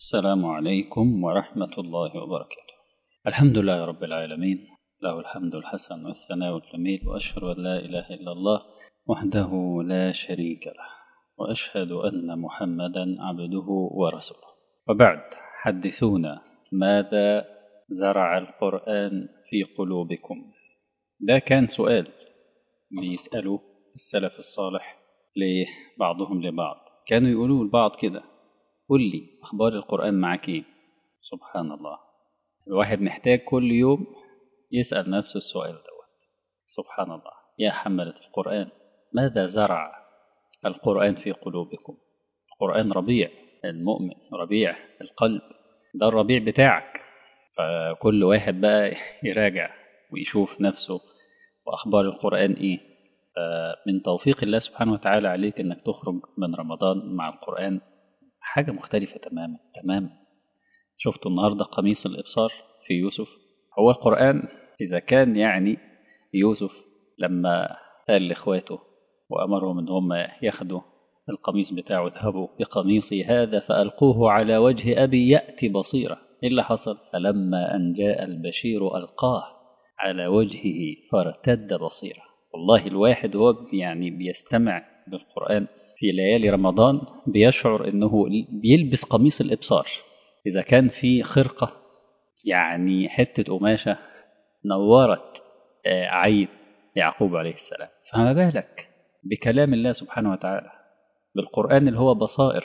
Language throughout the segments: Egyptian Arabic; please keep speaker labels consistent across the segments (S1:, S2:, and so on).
S1: السلام عليكم ورحمة الله وبركاته الحمد لله رب العالمين له الحمد الحسن والثناء الجميل وأشهد أن لا إله إلا الله وحده لا شريك له وأشهد أن محمدا عبده ورسوله وبعد حدثونا ماذا زرع القرآن في قلوبكم ده كان سؤال بيسألوا السلف الصالح لبعضهم لبعض كانوا يقولوا لبعض كده قل لي أخبار القرآن معك إيه سبحان الله الواحد محتاج كل يوم يسأل نفسه السؤال دوت سبحان الله يا حملة القرآن ماذا زرع القرآن في قلوبكم القرآن ربيع المؤمن ربيع القلب ده الربيع بتاعك فكل واحد بقى يراجع ويشوف نفسه وأخبار القرآن إيه من توفيق الله سبحانه وتعالى عليك إنك تخرج من رمضان مع القرآن حاجة مختلفة تماما تماما شفت النهاردة قميص الإبصار في يوسف هو القرآن إذا كان يعني يوسف لما قال لإخواته وأمرهم إن هم ياخدوا القميص بتاعه اذهبوا بقميصي هذا فألقوه على وجه أبي يأتي بصيرة إيه اللي حصل فلما أن جاء البشير ألقاه على وجهه فارتد بصيرة والله الواحد هو يعني بيستمع للقرآن في ليالي رمضان بيشعر انه بيلبس قميص الابصار اذا كان في خرقه يعني حته قماشه نورت عين يعقوب عليه السلام فما بالك بكلام الله سبحانه وتعالى بالقران اللي هو بصائر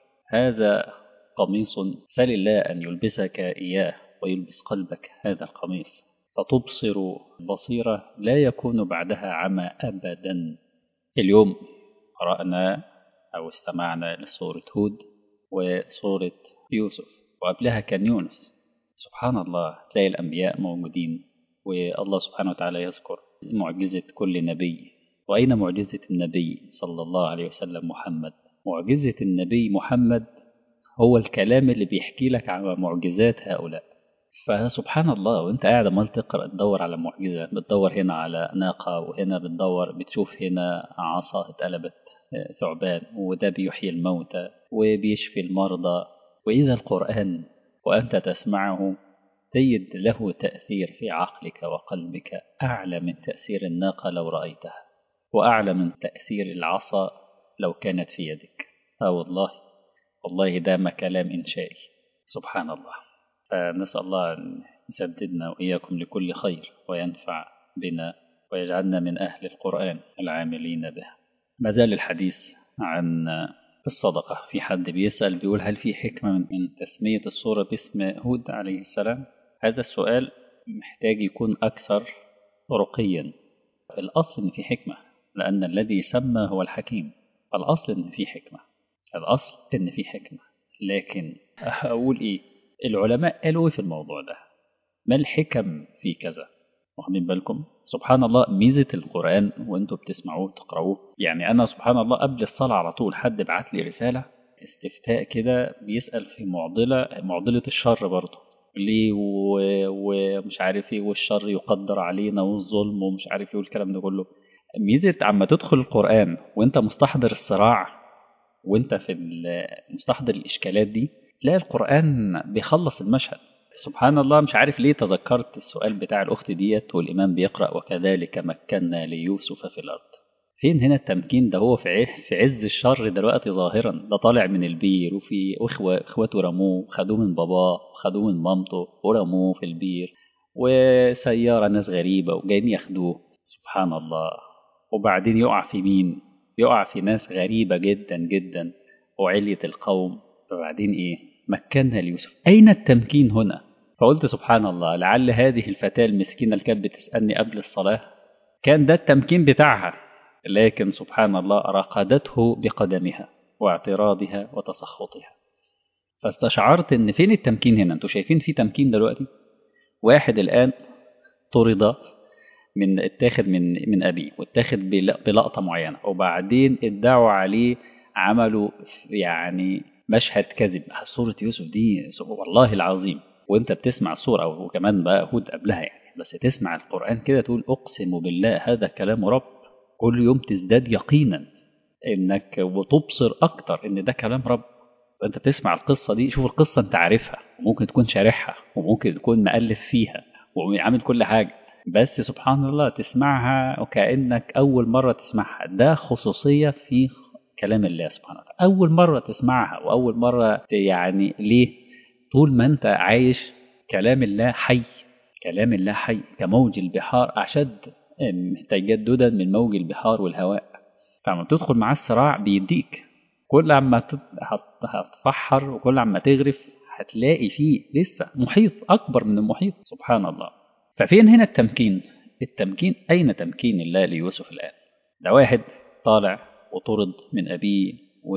S1: هذا قميص سل الله ان يلبسك اياه ويلبس قلبك هذا القميص فتبصر بصيره لا يكون بعدها عمى ابدا اليوم قرأنا أو استمعنا لسورة هود وسورة يوسف وقبلها كان يونس سبحان الله تلاقي الأنبياء موجودين والله سبحانه وتعالى يذكر معجزة كل نبي وأين معجزة النبي صلى الله عليه وسلم محمد معجزة النبي محمد هو الكلام اللي بيحكي لك على معجزات هؤلاء فسبحان الله وانت قاعد عمال تقرا تدور على معجزه بتدور هنا على ناقه وهنا بتدور بتشوف هنا عصا اتقلبت ثعبان وده بيحيي الموتى وبيشفي المرضى واذا القران وانت تسمعه تجد له تاثير في عقلك وقلبك اعلى من تاثير الناقه لو رايتها واعلى من تاثير العصا لو كانت في يدك اه والله والله ده ما كلام انشائي سبحان الله فنسأل الله أن يسددنا وإياكم لكل خير وينفع بنا ويجعلنا من أهل القرآن العاملين به ما زال الحديث عن الصدقة في حد بيسأل بيقول هل في حكمة من تسمية الصورة باسم هود عليه السلام هذا السؤال محتاج يكون أكثر رقيا الأصل إن في حكمة لأن الذي سمى هو الحكيم الأصل إن في حكمة الأصل إن في حكمة لكن أقول إيه العلماء قالوا في الموضوع ده ما الحكم في كذا واخدين بالكم سبحان الله ميزة القرآن وانتوا بتسمعوه تقرأوه يعني أنا سبحان الله قبل الصلاة على طول حد بعت لي رسالة استفتاء كده بيسأل في معضلة معضلة الشر برضه ليه ومش عارف ايه والشر يقدر علينا والظلم ومش عارف ايه والكلام ده كله ميزة عما تدخل القرآن وانت مستحضر الصراع وانت في مستحضر الإشكالات دي تلاقي القرآن بيخلص المشهد سبحان الله مش عارف ليه تذكرت السؤال بتاع الأخت ديت والإمام بيقرأ وكذلك مكنا ليوسف في الأرض فين هنا التمكين ده هو في في عز الشر دلوقتي ظاهرا ده طالع من البير وفي أخوة إخواته رموه خدوه من باباه خدوه من مامته ورموه في البير وسيارة ناس غريبة وجايين ياخدوه سبحان الله وبعدين يقع في مين يقع في ناس غريبة جدا جدا وعلية القوم فبعدين ايه مكنا ليوسف اين التمكين هنا فقلت سبحان الله لعل هذه الفتاة المسكينة اللي كانت بتسألني قبل الصلاة كان ده التمكين بتاعها لكن سبحان الله رقدته بقدمها واعتراضها وتسخطها فاستشعرت ان فين التمكين هنا انتوا شايفين في تمكين دلوقتي واحد الان طرد من اتاخد من من ابيه واتاخد بلقطه معينه وبعدين ادعوا عليه عملوا يعني مشهد كذب صورة يوسف دي والله العظيم وانت بتسمع الصورة او كمان بقى هود قبلها يعني بس تسمع القرآن كده تقول اقسم بالله هذا كلام رب كل يوم تزداد يقينا انك وتبصر اكتر ان ده كلام رب فانت بتسمع القصه دي شوف القصه انت عارفها وممكن تكون شارحها وممكن تكون مؤلف فيها وعامل كل حاجه بس سبحان الله تسمعها وكانك اول مره تسمعها ده خصوصيه في كلام الله سبحانه وتعالى اول مره تسمعها واول مره يعني ليه طول ما انت عايش كلام الله حي كلام الله حي كموج البحار اشد تجددا من موج البحار والهواء فلما بتدخل معاه الصراع بيديك كل عما هتفحر وكل عما تغرف هتلاقي فيه لسه محيط أكبر من المحيط سبحان الله ففين هنا التمكين التمكين أين تمكين الله ليوسف الآن ده واحد طالع وطرد من أبيه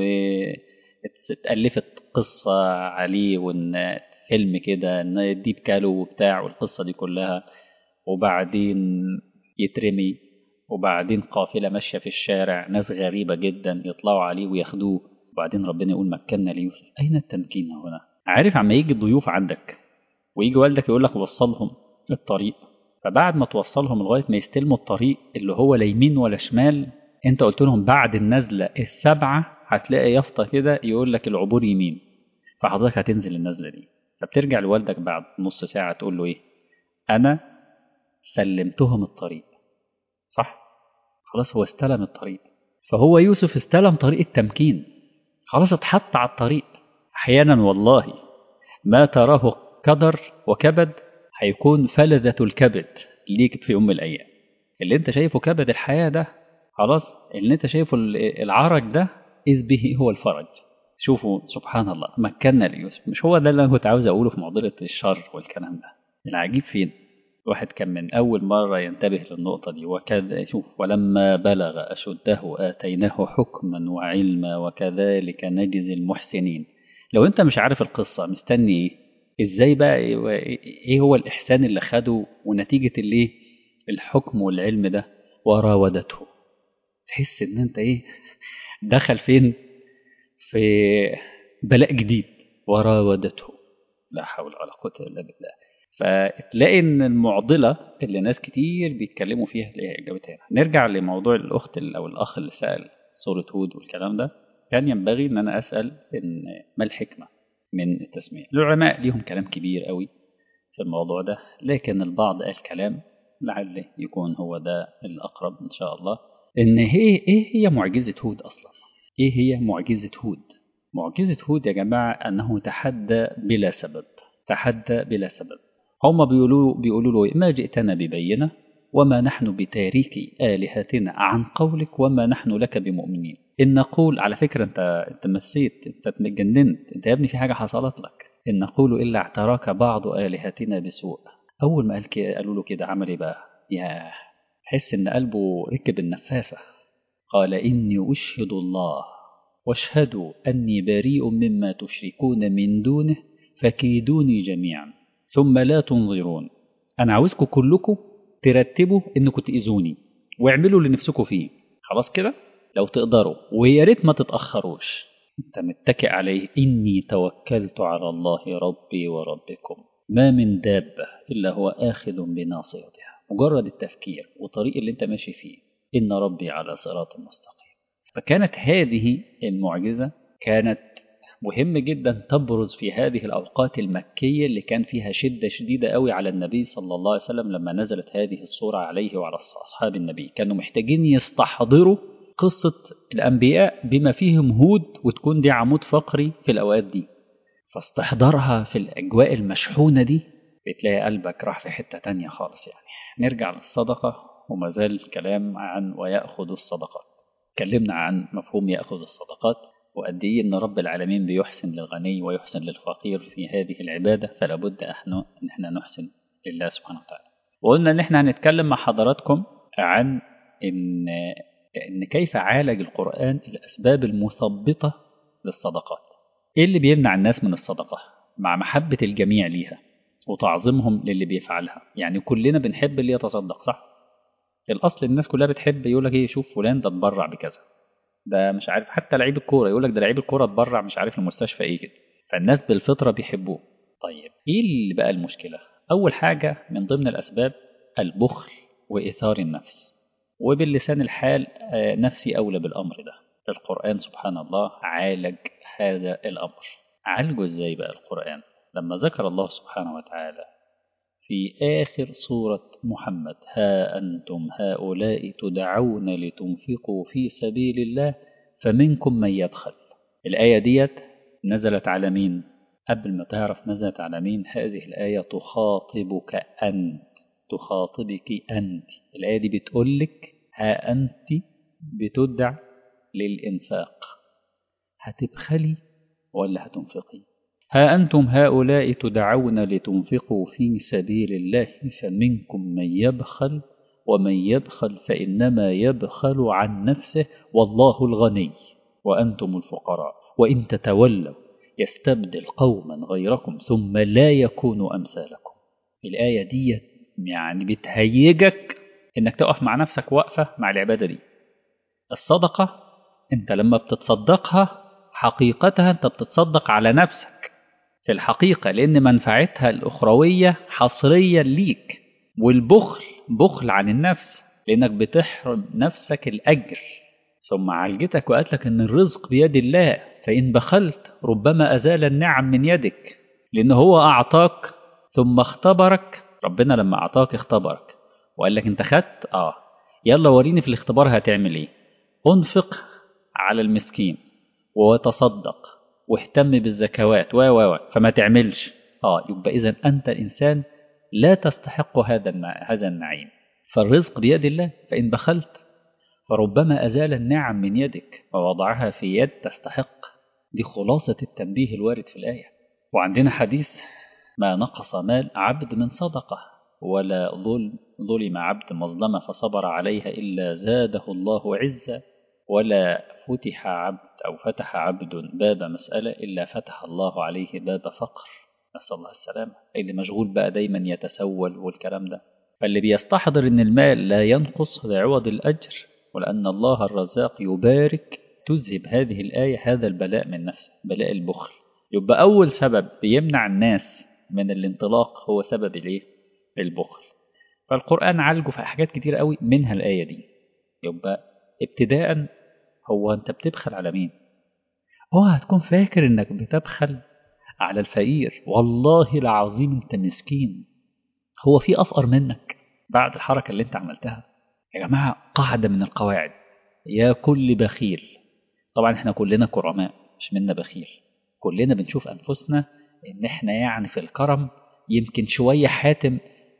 S1: واتألفت قصة عليه وإن فيلم كده إن دي بكاله وبتاع والقصة دي كلها وبعدين يترمي وبعدين قافلة ماشية في الشارع ناس غريبة جدا يطلعوا عليه وياخدوه وبعدين ربنا يقول مكنا ليوسف أين التمكين هنا عارف عما يجي الضيوف عندك ويجي والدك يقول لك وصلهم الطريق فبعد ما توصلهم لغاية ما يستلموا الطريق اللي هو لا يمين ولا شمال انت قلت لهم بعد النزلة السبعة هتلاقي يافطة كده يقول لك العبور يمين فحضرتك هتنزل النزلة دي فبترجع لوالدك بعد نص ساعة تقول له ايه انا سلمتهم الطريق صح خلاص هو استلم الطريق فهو يوسف استلم طريق التمكين خلاص اتحط على الطريق احيانا والله ما تراه قدر وكبد هيكون فلذة الكبد ليك في يوم من الايام اللي انت شايفه كبد الحياة ده خلاص اللي انت شايفه العرج ده اذ به هو الفرج شوفوا سبحان الله مكنا ليوسف مش هو ده اللي انا كنت عاوز اقوله في معضله الشر والكلام ده العجيب فين الواحد كان من أول مرة ينتبه للنقطة دي وكذا شوف ولما بلغ أشده آتيناه حكما وعلما وكذلك نجزي المحسنين لو أنت مش عارف القصة مستني إيه إزاي بقى إيه هو الإحسان اللي خده ونتيجة اللي الحكم والعلم ده وراودته تحس إن أنت إيه دخل فين في بلاء جديد وراودته لا حول ولا قوة إلا بالله فتلاقي ان المعضله اللي ناس كتير بيتكلموا فيها اللي هي اجابتها هنا نرجع لموضوع الاخت او الاخ اللي سال سوره هود والكلام ده كان ينبغي ان انا اسال ان ما الحكمه من التسميه العلماء ليهم كلام كبير قوي في الموضوع ده لكن البعض قال كلام لعله يكون هو ده الاقرب ان شاء الله ان هي ايه هي معجزه هود اصلا ايه هي معجزه هود معجزه هود يا جماعه انه تحدى بلا سبب تحدى بلا سبب هم بيقولوا بيقولوا له ما جئتنا ببينه وما نحن بتاريك آلهتنا عن قولك وما نحن لك بمؤمنين إن نقول على فكرة أنت أنت مسيت أنت اتجننت أنت يا ابني في حاجة حصلت لك إن نقول إلا اعتراك بعض آلهتنا بسوء أول ما قال كده قالوا له كده عمل إيه بقى؟ يا حس إن قلبه ركب النفاسة قال إني أشهد الله واشهدوا أني بريء مما تشركون من دونه فكيدوني جميعا ثم لا تنظرون انا عاوزكم كلكم ترتبوا انكم تاذوني واعملوا اللي نفسكم فيه خلاص كده لو تقدروا ويا ريت ما تتاخروش انت متكئ عليه اني توكلت على الله ربي وربكم ما من دابه الا هو اخذ بناصيتها مجرد التفكير والطريق اللي انت ماشي فيه ان ربي على صراط مستقيم فكانت هذه المعجزه كانت مهم جدا تبرز في هذه الأوقات المكية اللي كان فيها شدة شديدة قوي على النبي صلى الله عليه وسلم لما نزلت هذه الصورة عليه وعلى أصحاب النبي كانوا محتاجين يستحضروا قصة الأنبياء بما فيهم هود وتكون دي عمود فقري في الأوقات دي فاستحضارها في الأجواء المشحونة دي بتلاقي قلبك راح في حتة تانية خالص يعني نرجع للصدقة وما زال الكلام عن ويأخذ الصدقات اتكلمنا عن مفهوم يأخذ الصدقات وقد ايه ان رب العالمين بيحسن للغني ويحسن للفقير في هذه العباده فلا بد احنا ان احنا نحسن لله سبحانه وتعالى. وقلنا ان احنا هنتكلم مع حضراتكم عن ان ان كيف عالج القران الاسباب المثبطه للصدقات. ايه اللي بيمنع الناس من الصدقه؟ مع محبه الجميع ليها وتعظيمهم للي بيفعلها، يعني كلنا بنحب اللي يتصدق صح؟ الاصل الناس كلها بتحب يقول لك ايه شوف فلان ده اتبرع بكذا ده مش عارف حتى لعيب الكوره يقول لك ده لعيب الكوره اتبرع مش عارف المستشفى ايه كده فالناس بالفطره بيحبوه طيب ايه اللي بقى المشكله اول حاجه من ضمن الاسباب البخل واثار النفس وباللسان الحال نفسي اولى بالامر ده القرآن سبحان الله عالج هذا الأمر عالجه ازاي بقى القرآن لما ذكر الله سبحانه وتعالى في آخر سورة محمد ها أنتم هؤلاء تدعون لتنفقوا في سبيل الله فمنكم من يبخل الآية ديت نزلت على مين قبل ما تعرف نزلت على مين هذه الآية تخاطبك أنت تخاطبك أنت الآية دي بتقولك ها أنت بتدع للإنفاق هتبخلي ولا هتنفقي ها أنتم هؤلاء تدعون لتنفقوا في سبيل الله فمنكم من يبخل ومن يبخل فإنما يبخل عن نفسه والله الغني وأنتم الفقراء وإن تتولوا يستبدل قوما غيركم ثم لا يكونوا أمثالكم الآية دي يعني بتهيجك إنك تقف مع نفسك وقفة مع العبادة دي الصدقة أنت لما بتتصدقها حقيقتها أنت بتتصدق على نفسك في الحقيقة لأن منفعتها الأخروية حصريا ليك والبخل بخل عن النفس لأنك بتحرم نفسك الأجر ثم عالجتك وقالت لك أن الرزق بيد الله فإن بخلت ربما أزال النعم من يدك لأن هو أعطاك ثم اختبرك ربنا لما أعطاك اختبرك وقال لك أنت خدت آه يلا وريني في الاختبار هتعمل إيه أنفق على المسكين وتصدق واهتم بالزكوات و و فما تعملش اه يبقى اذا انت انسان لا تستحق هذا هذا النعيم فالرزق بيد الله فان بخلت فربما ازال النعم من يدك ووضعها في يد تستحق دي خلاصه التنبيه الوارد في الايه وعندنا حديث ما نقص مال عبد من صدقه ولا ظلم ظلم عبد مظلمه فصبر عليها الا زاده الله عزا ولا فتح عبد أو فتح عبد باب مسألة إلا فتح الله عليه باب فقر نسأل الله السلامة اللي مشغول بقى دايما يتسول والكلام ده فاللي بيستحضر إن المال لا ينقص لعوض الأجر ولأن الله الرزاق يبارك تذهب هذه الآية هذا البلاء من نفسه بلاء البخل يبقى أول سبب بيمنع الناس من الانطلاق هو سبب الايه البخل فالقرآن عالجه في حاجات كتير قوي منها الآية دي يبقى ابتداء هو انت بتبخل على مين هو هتكون فاكر انك بتبخل على الفقير والله العظيم انت مسكين هو في افقر منك بعد الحركة اللي انت عملتها يا جماعة قاعدة من القواعد يا كل بخيل طبعا احنا كلنا كرماء مش منا بخيل كلنا بنشوف انفسنا ان احنا يعني في الكرم يمكن شوية حاتم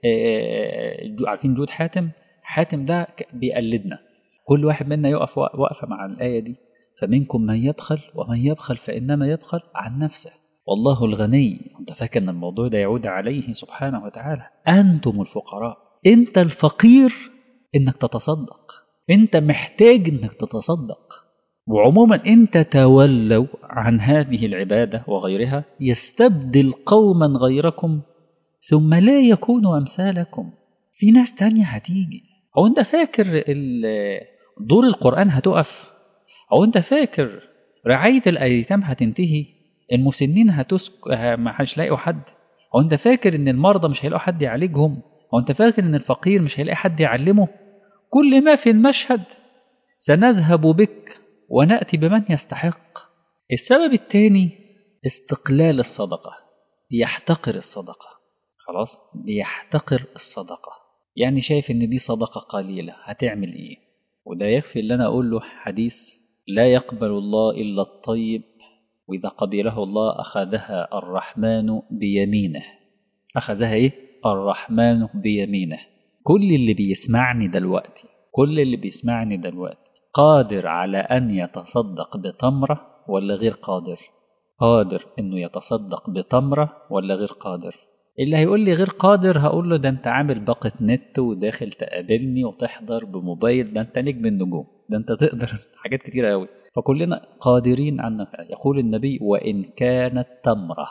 S1: عارفين جود حاتم حاتم ده بيقلدنا كل واحد منا يقف وقفة مع الآية دي فمنكم من يبخل ومن يبخل فإنما يبخل عن نفسه والله الغني أنت فاكر أن الموضوع ده يعود عليه سبحانه وتعالى أنتم الفقراء أنت الفقير إنك تتصدق أنت محتاج إنك تتصدق وعموما أنت تولوا عن هذه العبادة وغيرها يستبدل قوما غيركم ثم لا يكونوا أمثالكم في ناس تانية هتيجي هو أنت فاكر دور القرآن هتقف أو أنت فاكر رعاية الأيتام هتنتهي المسنين هتسك ما هيلاقوا حد أو أنت فاكر إن المرضى مش هيلاقوا حد يعالجهم أو أنت فاكر إن الفقير مش هيلاقي حد يعلمه كل ما في المشهد سنذهب بك ونأتي بمن يستحق السبب الثاني استقلال الصدقة بيحتقر الصدقة خلاص بيحتقر الصدقة يعني شايف ان دي صدقة قليلة هتعمل ايه وده يكفي اللي انا اقول له حديث لا يقبل الله الا الطيب واذا قبله الله اخذها الرحمن بيمينه اخذها ايه الرحمن بيمينه كل اللي بيسمعني دلوقتي كل اللي بيسمعني دلوقتي قادر على ان يتصدق بتمرة ولا غير قادر قادر انه يتصدق بتمرة ولا غير قادر اللي هيقول لي غير قادر هقول له ده انت عامل باقة نت وداخل تقابلني وتحضر بموبايل ده انت نجم النجوم ده انت تقدر حاجات كتيرة قوي فكلنا قادرين عن يقول النبي وإن كانت تمرة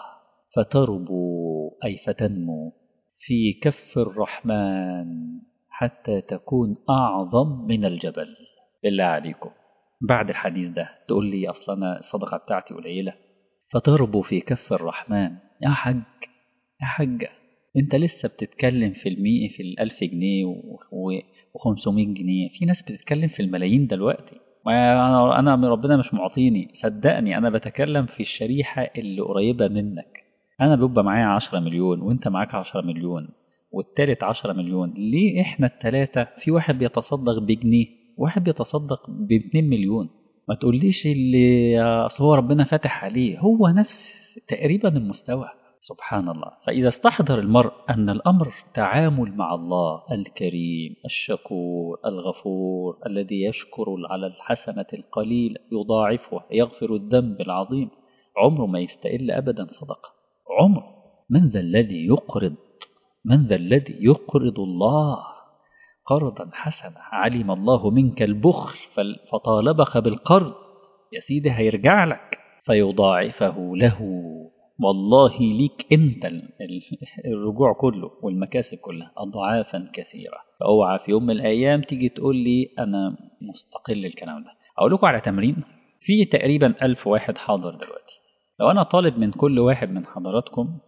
S1: فتربو أي فتنمو في كف الرحمن حتى تكون أعظم من الجبل بالله عليكم بعد الحديث ده تقول لي أصلا أنا الصدقة بتاعتي قليلة فتربو في كف الرحمن يا حج يا حاجة انت لسه بتتكلم في المئة في الألف جنيه وخمسمائة جنيه في ناس بتتكلم في الملايين دلوقتي انا انا من ربنا مش معطيني صدقني انا بتكلم في الشريحه اللي قريبه منك انا بيبقى معايا 10 مليون وانت معاك 10 مليون والتالت 10 مليون ليه احنا التلاتة في واحد بيتصدق بجنيه واحد بيتصدق ب 2 مليون ما تقوليش اللي اصل هو ربنا فاتح عليه هو نفس تقريبا المستوى سبحان الله فإذا استحضر المرء أن الأمر تعامل مع الله الكريم الشكور الغفور الذي يشكر على الحسنة القليلة يضاعفها يغفر الذنب العظيم عمره ما يستقل أبدا صدقة عمره من ذا الذي يقرض من ذا الذي يقرض الله قرضا حسنا علم الله منك البخل فطالبك بالقرض يا سيدي هيرجع لك فيضاعفه له والله ليك انت الرجوع كله والمكاسب كلها اضعافا كثيره فاوعى في يوم من الايام تيجي تقول لي انا مستقل الكلام ده اقول لكم على تمرين في تقريبا ألف واحد حاضر دلوقتي لو انا طالب من كل واحد من حضراتكم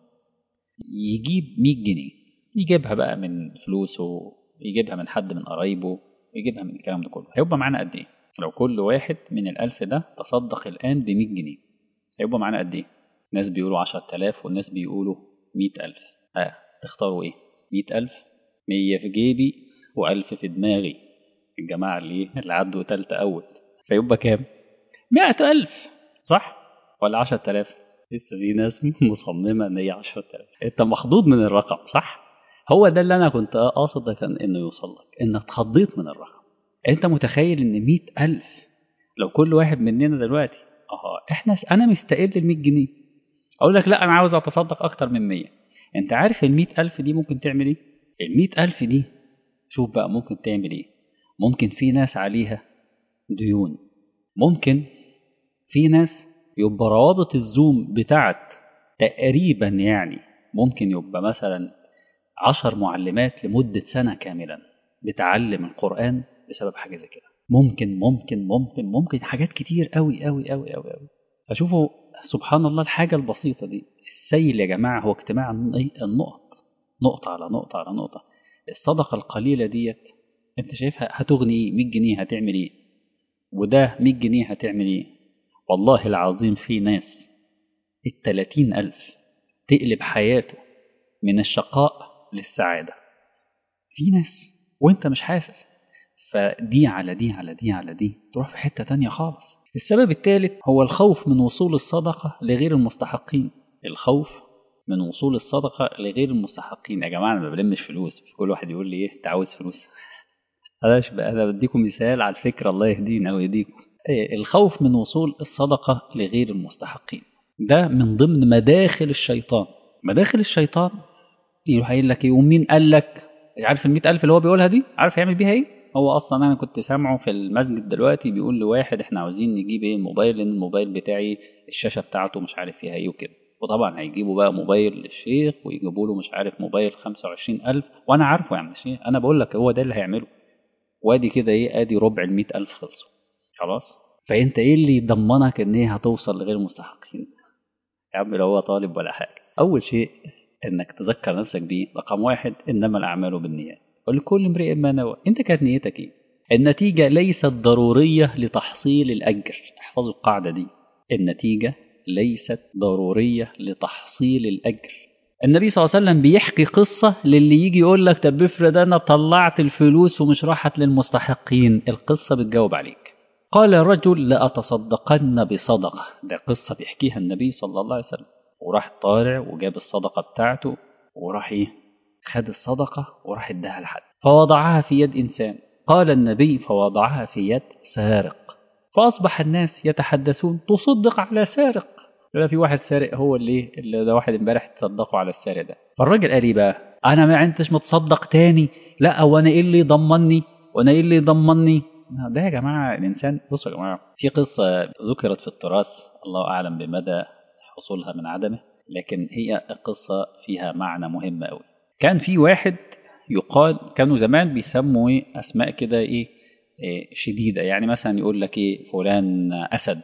S1: يجيب 100 جنيه يجيبها بقى من فلوسه يجيبها من حد من قرايبه يجيبها من الكلام ده كله هيبقى معانا قد ايه لو كل واحد من الألف ده تصدق الآن ب 100 جنيه هيبقى معانا قد ايه ناس بيقولوا 10000 والناس بيقولوا 100000 ها تختاروا ايه 100000 100 في جيبي و1000 في دماغي الجماعة اللي اللي عدوا تالتة أول فيبقى كام 100000 صح ولا 10000 لسه في ناس مصممة إن هي 10000 أنت مخضوض من الرقم صح هو ده اللي أنا كنت قاصد كان إنه يوصل لك إنك اتخضيت من الرقم أنت متخيل إن 100000 لو كل واحد مننا دلوقتي اه احنا انا مستقل ال 100 جنيه اقول لك لا انا عاوز اتصدق اكتر من 100 انت عارف ال 100000 دي ممكن تعمل ايه ال 100000 دي شوف بقى ممكن تعمل ايه ممكن في ناس عليها ديون ممكن في ناس يبقى روابط الزوم بتاعت تقريبا يعني ممكن يبقى مثلا عشر معلمات لمدة سنة كاملا بتعلم القرآن بسبب حاجة زي كده ممكن ممكن ممكن ممكن حاجات كتير قوي قوي قوي قوي قوي فشوفوا سبحان الله الحاجة البسيطة دي السيل يا جماعة هو اجتماع النقط نقطة على نقطة على نقطة الصدقة القليلة ديت انت شايفها هتغني ايه 100 جنيه هتعمل ايه وده 100 جنيه هتعمل ايه والله العظيم في ناس التلاتين ألف تقلب حياته من الشقاء للسعادة في ناس وانت مش حاسس فدي على دي على دي على دي تروح في حتة تانية خالص السبب الثالث هو الخوف من وصول الصدقة لغير المستحقين الخوف من وصول الصدقة لغير المستحقين يا جماعة أنا ما بلمش فلوس في كل واحد يقول لي إيه أنت عاوز فلوس أنا أنا بديكم مثال على الفكرة الله يهدينا ويهديكم إيه الخوف من وصول الصدقة لغير المستحقين ده من ضمن مداخل الشيطان مداخل الشيطان يروح قايل لك إيه ومين قال لك عارف ال ألف اللي هو بيقولها دي عارف يعمل بيها إيه هو اصلا انا كنت سامعه في المسجد دلوقتي بيقول لواحد احنا عاوزين نجيب ايه الموبايل لان الموبايل بتاعي الشاشه بتاعته مش عارف فيها ايه وكده وطبعا هيجيبوا بقى موبايل للشيخ ويجيبوا له مش عارف موبايل 25000 وانا عارفه يعني الشيخ انا بقول لك هو ده اللي هيعمله وادي كده ايه ادي ربع ال 100000 خلصوا خلاص فانت ايه اللي يضمنك ان هي هتوصل لغير المستحقين يا عم لو هو طالب ولا حاجه اول شيء انك تذكر نفسك بيه رقم واحد انما الاعمال بالنيات ولكل امرئ ما نوى انت كانت نيتك ايه النتيجة ليست ضرورية لتحصيل الأجر احفظوا القاعدة دي النتيجة ليست ضرورية لتحصيل الأجر النبي صلى الله عليه وسلم بيحكي قصة للي يجي يقول لك طب افرض أنا طلعت الفلوس ومش راحت للمستحقين القصة بتجاوب عليك قال رجل لأتصدقن بصدقة ده قصة بيحكيها النبي صلى الله عليه وسلم وراح طالع وجاب الصدقة بتاعته وراح ايه خد الصدقة وراح اداها لحد فوضعها في يد إنسان قال النبي فوضعها في يد سارق فأصبح الناس يتحدثون تصدق على سارق لا في واحد سارق هو اللي اللي ده واحد امبارح تصدقوا على السارق ده فالراجل قال ايه بقى انا ما انتش متصدق تاني لا وانا ايه اللي يضمني وانا ايه اللي يضمني ده يا جماعه الانسان بصوا يا جماعه في قصه ذكرت في التراث الله اعلم بمدى حصولها من عدمه لكن هي القصه فيها معنى مهم قوي كان في واحد يقال كانوا زمان بيسموا ايه اسماء كده ايه, إيه شديده يعني مثلا يقول لك ايه فلان اسد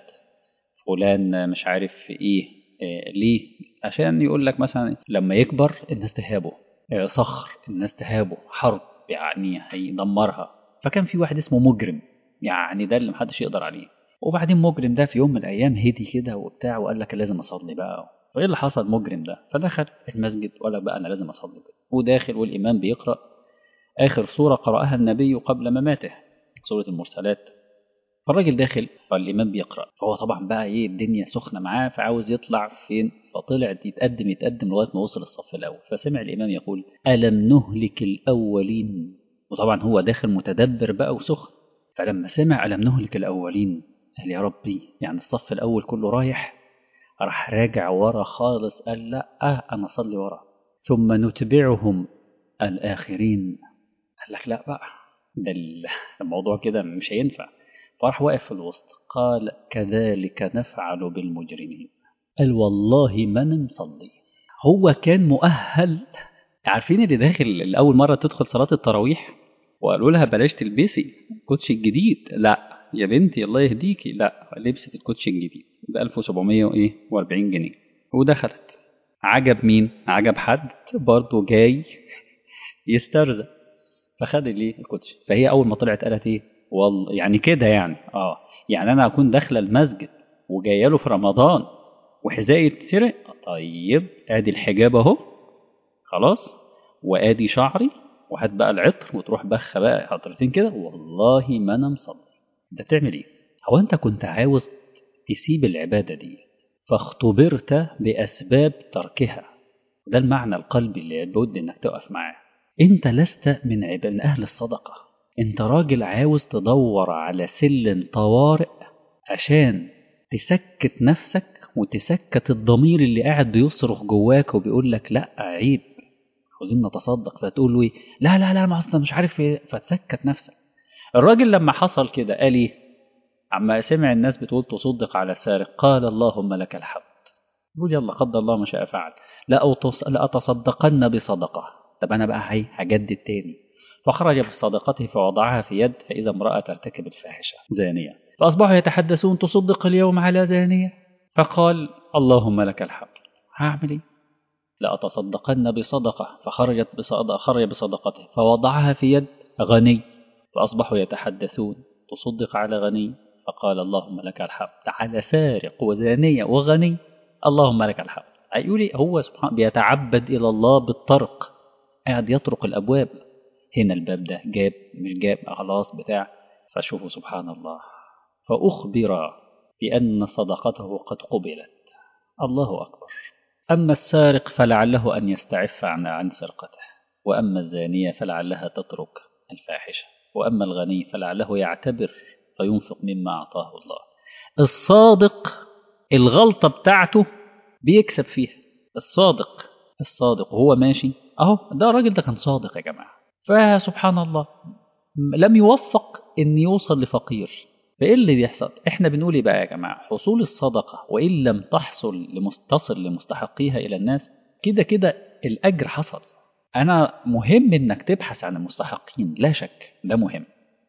S1: فلان مش عارف ايه, إيه ليه عشان يقول لك مثلا لما يكبر الناس تهابه إيه صخر الناس تهابه حرب يعني هيدمرها فكان في واحد اسمه مجرم يعني ده اللي محدش يقدر عليه وبعدين مجرم ده في يوم من الايام هدي كده وبتاع وقال لك لازم اصلي بقى فايه اللي حصل مجرم ده فدخل المسجد وقال لك بقى انا لازم اصلي كده وداخل والامام بيقرا اخر سوره قراها النبي قبل مماته سوره المرسلات فالراجل داخل فالامام بيقرا فهو طبعا بقى ايه الدنيا سخنه معاه فعاوز يطلع فين فطلع يتقدم يتقدم لغايه ما وصل الصف الاول فسمع الامام يقول الم نهلك الاولين وطبعا هو داخل متدبر بقى وسخن فلما سمع الم نهلك الاولين قال يا ربي يعني الصف الاول كله رايح راح راجع ورا خالص قال لا آه انا اصلي ورا ثم نتبعهم الاخرين قال لك لا بقى ده الموضوع كده مش هينفع فراح واقف في الوسط قال كذلك نفعل بالمجرمين قال والله ما انا مصلي هو كان مؤهل عارفين اللي داخل لأول مرة تدخل صلاة التراويح وقالوا لها بلاش تلبسي الكوتش الجديد لا يا بنتي الله يهديكي لا لبست الكوتش الجديد ب 1740 جنيه ودخلت عجب مين عجب حد برضه جاي يسترزق فخد ليه الكوتش فهي اول ما طلعت قالت ايه والله يعني كده يعني اه يعني انا اكون داخله المسجد وجايه له في رمضان وحذائي يتسرق طيب ادي الحجاب اهو خلاص وادي شعري وهات بقى العطر وتروح بخ بقى عطرتين كده والله ما انا مصلي انت بتعمل ايه هو انت كنت عاوز تسيب العباده دي فاختبرت باسباب تركها ده المعنى القلبي اللي لابد انك تقف معاه انت لست من عباد من اهل الصدقه انت راجل عاوز تدور على سلم طوارئ عشان تسكت نفسك وتسكت الضمير اللي قاعد بيصرخ جواك وبيقول لك لا عيب عاوزين نتصدق فتقول له ايه لا لا لا ما اصلا مش عارف ايه فتسكت نفسك الراجل لما حصل كده قال ايه عما سمع الناس بتقول تصدق على سارق قال اللهم لك الحمد يقول يلا قدر الله ما شاء فعل لا لأتصدقن بصدقة طب أنا بقى هي هجدد تاني فخرج بصدقته فوضعها في يد فإذا امرأة ترتكب الفاحشة زانية فأصبحوا يتحدثون تصدق اليوم على زانية فقال اللهم لك الحمد هعمل ايه لأتصدقن بصدقة فخرجت بصدقة خرج بصدقته فوضعها في يد غني فأصبحوا يتحدثون تصدق على غني فقال اللهم لك الحمد على سارق وزانية وغني اللهم لك الحمد أيقولي هو سبحانه بيتعبد إلى الله بالطرق قاعد يطرق الأبواب هنا الباب ده جاب مش جاب خلاص بتاع فشوفوا سبحان الله فأخبر بأن صدقته قد قبلت الله أكبر أما السارق فلعله أن يستعف عن عن سرقته وأما الزانية فلعلها تترك الفاحشة وأما الغني فلعله يعتبر فينفق مما أعطاه الله الصادق الغلطة بتاعته بيكسب فيها الصادق الصادق وهو ماشي أهو ده الراجل ده كان صادق يا جماعة فسبحان الله لم يوفق أن يوصل لفقير فإيه اللي بيحصل إحنا بنقول إيه بقى يا جماعة حصول الصدقة وإن لم تحصل لمستصل لمستحقيها إلى الناس كده كده الأجر حصل أنا مهم إنك تبحث عن المستحقين لا شك ده مهم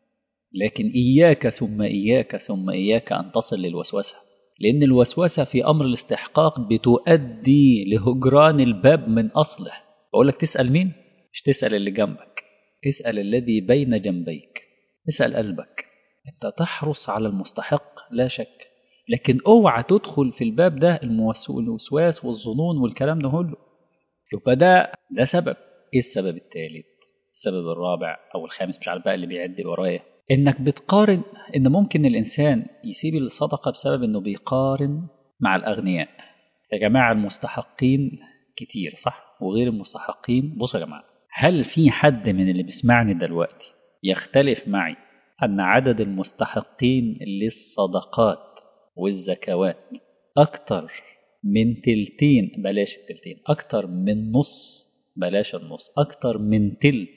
S1: لكن إياك ثم إياك ثم إياك أن تصل للوسوسة لأن الوسوسة في أمر الاستحقاق بتؤدي لهجران الباب من أصله بقول لك تسأل مين؟ مش تسأل اللي جنبك اسأل الذي بين جنبيك اسأل قلبك أنت تحرص على المستحق لا شك لكن اوعى تدخل في الباب ده الوسواس والظنون والكلام ده كله يبقى ده ده سبب ايه السبب الثالث السبب الرابع او الخامس مش عارف بقى اللي بيعد ورايا انك بتقارن ان ممكن الانسان يسيب الصدقه بسبب انه بيقارن مع الاغنياء يا جماعه المستحقين كتير صح وغير المستحقين بصوا يا جماعه هل في حد من اللي بيسمعني دلوقتي يختلف معي ان عدد المستحقين للصدقات والزكوات اكتر من تلتين بلاش التلتين اكتر من نص بلاش النص اكتر من تلت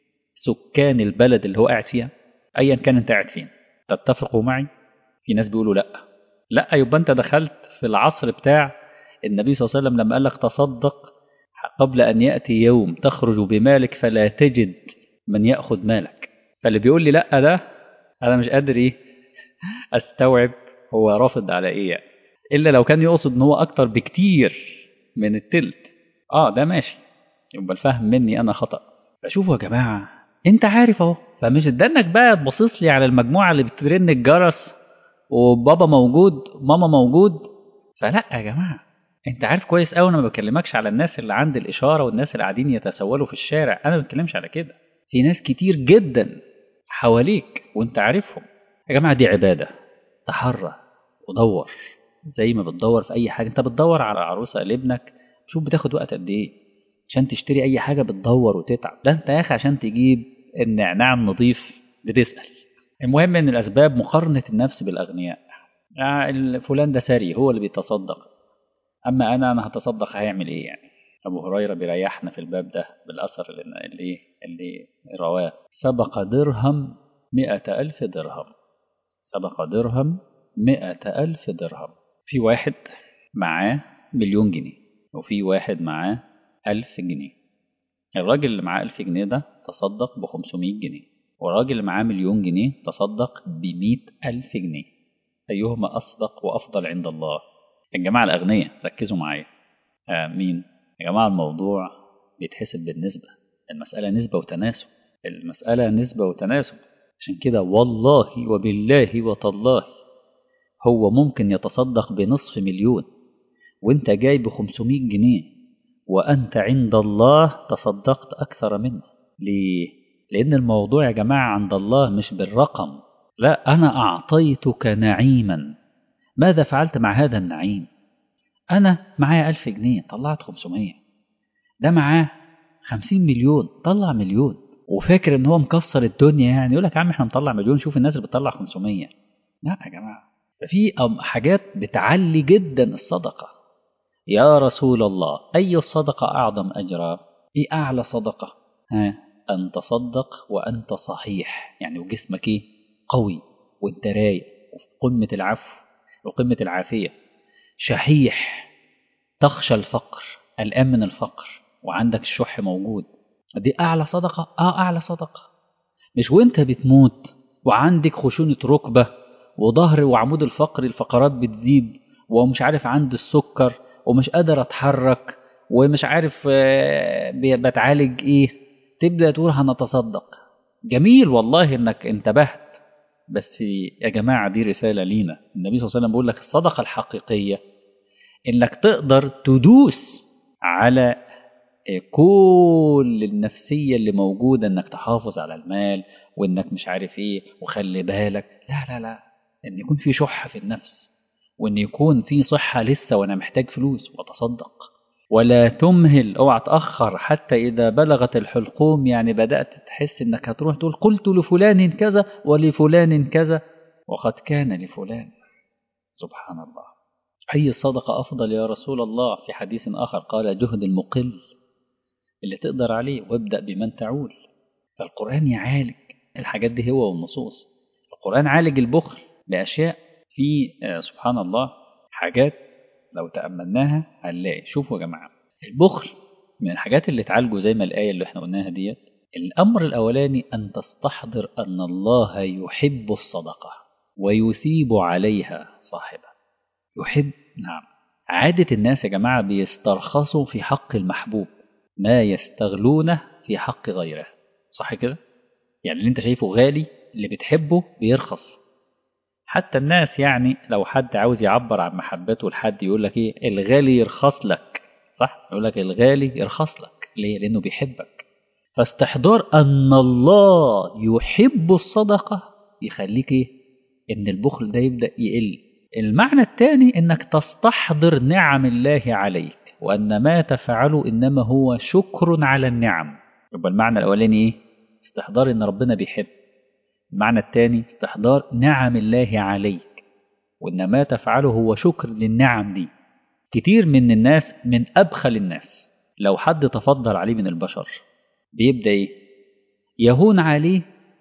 S1: سكان البلد اللي هو قاعد فيها ايا كان انت قاعد فين تتفقوا معي في ناس بيقولوا لا لا يبقى انت دخلت في العصر بتاع النبي صلى الله عليه وسلم لما قال لك تصدق قبل ان ياتي يوم تخرج بمالك فلا تجد من ياخذ مالك فاللي بيقول لي لا ده انا مش قادر ايه استوعب هو رافض على ايه يعني. الا لو كان يقصد ان هو اكتر بكتير من التلت اه ده ماشي يبقى الفهم مني انا خطا فشوفوا يا جماعه انت عارف اهو فمش ادانك بقى تبصص لي على المجموعه اللي بترن الجرس وبابا موجود ماما موجود فلا يا جماعه انت عارف كويس قوي انا ما بكلمكش على الناس اللي عند الاشاره والناس اللي قاعدين يتسولوا في الشارع انا ما بتكلمش على كده في ناس كتير جدا حواليك وانت عارفهم يا جماعه دي عباده تحرى ودور زي ما بتدور في اي حاجه انت بتدور على عروسه لابنك شوف بتاخد وقت قد ايه عشان تشتري اي حاجه بتدور وتتعب ده انت يا اخي عشان تجيب النعناع النظيف بتسال المهم من الاسباب مقارنه النفس بالاغنياء يعني فلان ده ثري هو اللي بيتصدق اما انا انا هتصدق هيعمل ايه يعني ابو هريره بيريحنا في الباب ده بالاثر اللي اللي, اللي رواه سبق درهم مئة ألف درهم سبق درهم مئة ألف درهم في واحد معاه مليون جنيه وفي واحد معاه ألف جنيه الراجل اللي معاه ألف جنيه ده تصدق بخمسمائة جنيه والراجل اللي معاه مليون جنيه تصدق بمئة ألف جنيه أيهما أصدق وأفضل عند الله الجماعة الأغنياء ركزوا معايا آه مين يا جماعة الموضوع بيتحسب بالنسبة المسألة نسبة وتناسب المسألة نسبة وتناسب عشان كده والله وبالله وتالله هو ممكن يتصدق بنصف مليون وانت جاي ب 500 جنيه وانت عند الله تصدقت اكثر منه ليه لان الموضوع يا جماعه عند الله مش بالرقم لا انا اعطيتك نعيما ماذا فعلت مع هذا النعيم انا معايا ألف جنيه طلعت 500 ده معاه 50 مليون طلع مليون وفاكر ان هو مكسر الدنيا يعني يقول لك يا عم احنا نطلع مليون شوف الناس اللي بتطلع 500 لا يا جماعه ففي حاجات بتعلي جدا الصدقه يا رسول الله أي الصدقة أعظم أجرا إيه أعلى صدقة ها أن تصدق وأنت صحيح يعني وجسمك إيه قوي وأنت رايق وفي قمة العفو وقمة العافية شحيح تخشى الفقر الآن من الفقر وعندك الشح موجود دي أعلى صدقة آه أعلى صدقة مش وأنت بتموت وعندك خشونة ركبة وظهر وعمود الفقر الفقرات بتزيد ومش عارف عند السكر ومش قادر اتحرك ومش عارف بتعالج ايه تبدا تقول هنتصدق جميل والله انك انتبهت بس يا جماعه دي رساله لينا النبي صلى الله عليه وسلم بيقول لك الصدقه الحقيقيه انك تقدر تدوس على كل النفسيه اللي موجوده انك تحافظ على المال وانك مش عارف ايه وخلي بالك لا لا لا ان يكون في شح في النفس وان يكون في صحة لسه وانا محتاج فلوس واتصدق ولا تمهل اوعى تأخر حتى إذا بلغت الحلقوم يعني بدأت تحس إنك هتروح تقول قلت لفلان كذا ولفلان كذا وقد كان لفلان سبحان الله أي الصدقة أفضل يا رسول الله في حديث آخر قال جهد المقل اللي تقدر عليه وابدأ بمن تعول فالقرآن يعالج الحاجات دي هو والنصوص القرآن عالج البخل بأشياء في سبحان الله حاجات لو تأملناها هنلاقي شوفوا يا جماعة البخل من الحاجات اللي تعالجوا زي ما الآية اللي احنا قلناها ديت الأمر الأولاني أن تستحضر أن الله يحب الصدقة ويثيب عليها صاحبها يحب نعم عادة الناس يا جماعة بيسترخصوا في حق المحبوب ما يستغلونه في حق غيره صح كده؟ يعني اللي انت شايفه غالي اللي بتحبه بيرخص حتى الناس يعني لو حد عاوز يعبر عن محبته لحد يقول لك ايه الغالي يرخص لك صح يقول لك الغالي يرخص لك ليه لانه بيحبك فاستحضار ان الله يحب الصدقه يخليك ايه ان البخل ده يبدا يقل المعنى الثاني انك تستحضر نعم الله عليك وان ما تفعله انما هو شكر على النعم يبقى المعنى الاولاني ايه استحضار ان ربنا بيحب المعنى الثاني استحضار نعم الله عليك وإن ما تفعله هو شكر للنعم دي كتير من الناس من أبخل الناس لو حد تفضل عليه من البشر بيبدأ إيه؟ يهون عليه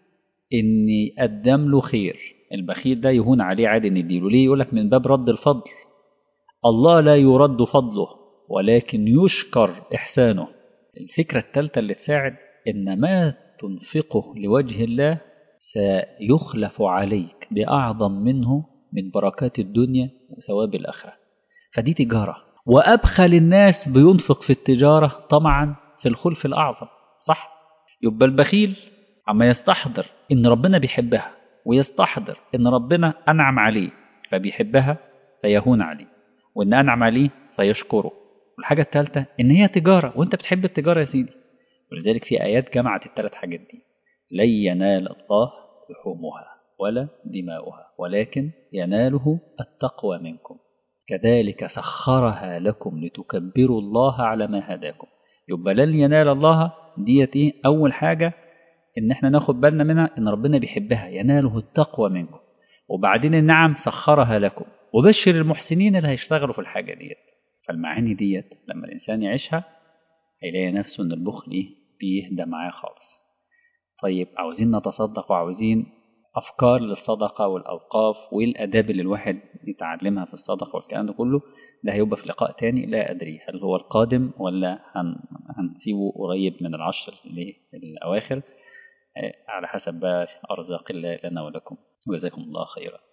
S1: إن يقدم له خير البخيل ده يهون عليه عادي إن يديله ليه يقولك من باب رد الفضل الله لا يرد فضله ولكن يشكر إحسانه الفكرة الثالثة اللي تساعد إن ما تنفقه لوجه الله سيخلف عليك بأعظم منه من بركات الدنيا وثواب الآخرة فدي تجارة وأبخل الناس بينفق في التجارة طمعا في الخلف الأعظم صح يبقى البخيل أما يستحضر إن ربنا بيحبها ويستحضر إن ربنا أنعم عليه فبيحبها فيهون عليه وإن أنعم عليه فيشكره والحاجة الثالثة إن هي تجارة وأنت بتحب التجارة يا سيدي ولذلك في آيات جمعت الثلاث حاجات دي لن ينال الله لحومها ولا دماؤها ولكن يناله التقوى منكم كذلك سخرها لكم لتكبروا الله على ما هداكم يبقى لن ينال الله ديت ايه اول حاجه ان احنا ناخد بالنا منها ان ربنا بيحبها يناله التقوى منكم وبعدين النعم سخرها لكم وبشر المحسنين اللي هيشتغلوا في الحاجه ديت فالمعاني ديت لما الانسان يعيشها هيلاقي نفسه ان البخل ايه بيهدى معاه خالص طيب عاوزين نتصدق وعاوزين افكار للصدقه والاوقاف وايه الاداب اللي الواحد يتعلمها في الصدقه والكلام ده كله ده هيبقى في لقاء تاني لا ادري هل هو القادم ولا هن هنسيبه قريب من العشر الاواخر على حسب بقى ارزاق الله لنا ولكم وجزاكم الله خيرا